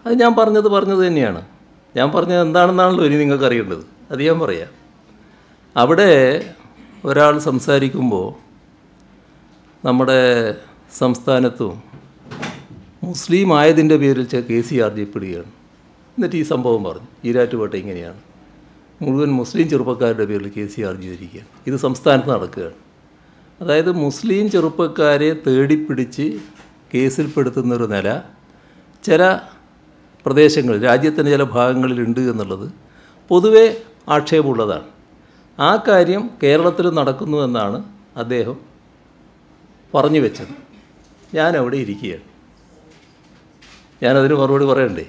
അത് ഞാൻ പറഞ്ഞത് പറഞ്ഞത് തന്നെയാണ് ഞാൻ പറഞ്ഞത് എന്താണെന്നാണല്ലോ ഇനി നിങ്ങൾക്ക് അറിയേണ്ടത് അത് ഞാൻ പറയാം അവിടെ ഒരാൾ സംസാരിക്കുമ്പോൾ നമ്മുടെ സംസ്ഥാനത്തും മുസ്ലിം ആയതിൻ്റെ പേരിൽ ചെ- കേസ് ചാർജ് ചെയ്യപ്പെടുകയാണ് എന്നിട്ട് ഈ സംഭവം പറഞ്ഞു ഈരാറ്റുപേട്ട ഇങ്ങനെയാണ് മുഴുവൻ മുസ്ലിം ചെറുപ്പക്കാരുടെ പേരിൽ കേസ് ചാർജ് ചെയ്തിരിക്കുകയാണ് ഇത് സംസ്ഥാനത്ത് നടക്കുകയാണ് അതായത് മുസ്ലിം ചെറുപ്പക്കാരെ തേടിപ്പിടിച്ച് കേസിൽപ്പെടുത്തുന്നൊരു നില ചില പ്രദേശങ്ങളിൽ രാജ്യത്തിൻ്റെ ചില ഭാഗങ്ങളിലുണ്ട് എന്നുള്ളത് പൊതുവെ ആക്ഷേപമുള്ളതാണ് ആ കാര്യം കേരളത്തിൽ നടക്കുന്നു എന്നാണ് അദ്ദേഹം പറഞ്ഞു വെച്ചത് ഞാൻ അവിടെ ഇരിക്കുകയാണ് ഞാനതിന് മറുപടി പറയണ്ടേ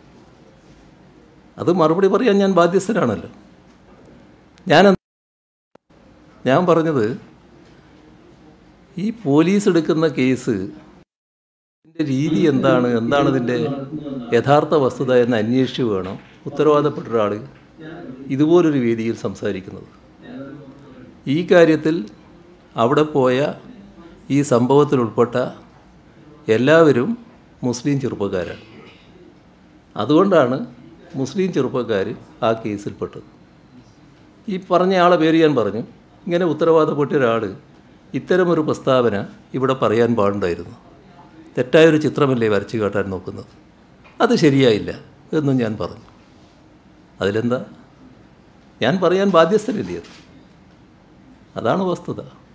അത് മറുപടി പറയാൻ ഞാൻ ബാധ്യസ്ഥനാണല്ലോ ഞാൻ എന്ത്- ഞാൻ പറഞ്ഞത് ഈ പോലീസ് എടുക്കുന്ന കേസ് ഇതിൻ്റെ രീതി എന്താണ് എന്താണ് ഇതിൻ്റെ യഥാർത്ഥ വസ്തുത എന്ന് അന്വേഷിച്ച് വേണം ഉത്തരവാദപ്പെട്ട ഒരാൾ ഇതുപോലൊരു വേദിയിൽ സംസാരിക്കുന്നത് ഈ കാര്യത്തിൽ അവിടെ പോയ ഈ സംഭവത്തിൽ ഉൾപ്പെട്ട എല്ലാവരും മുസ്ലിം ചെറുപ്പക്കാരാണ് അതുകൊണ്ടാണ് മുസ്ലിം ചെറുപ്പക്കാർ ആ കേസിൽപ്പെട്ടത് ഈ പറഞ്ഞ ആളെ പേര് ഞാൻ പറഞ്ഞു ഇങ്ങനെ ഉത്തരവാദപ്പെട്ട ഒരാൾ ഇത്തരമൊരു പ്രസ്താവന ഇവിടെ പറയാൻ പാടുണ്ടായിരുന്നു തെറ്റായൊരു ചിത്രമല്ലേ വരച്ചു കാട്ടാൻ നോക്കുന്നത് അത് ശരിയായില്ല എന്നും ഞാൻ പറഞ്ഞു അതിലെന്താ ഞാൻ പറയാൻ ബാധ്യസ്ഥനില്ലേ അത് അതാണ് വസ്തുത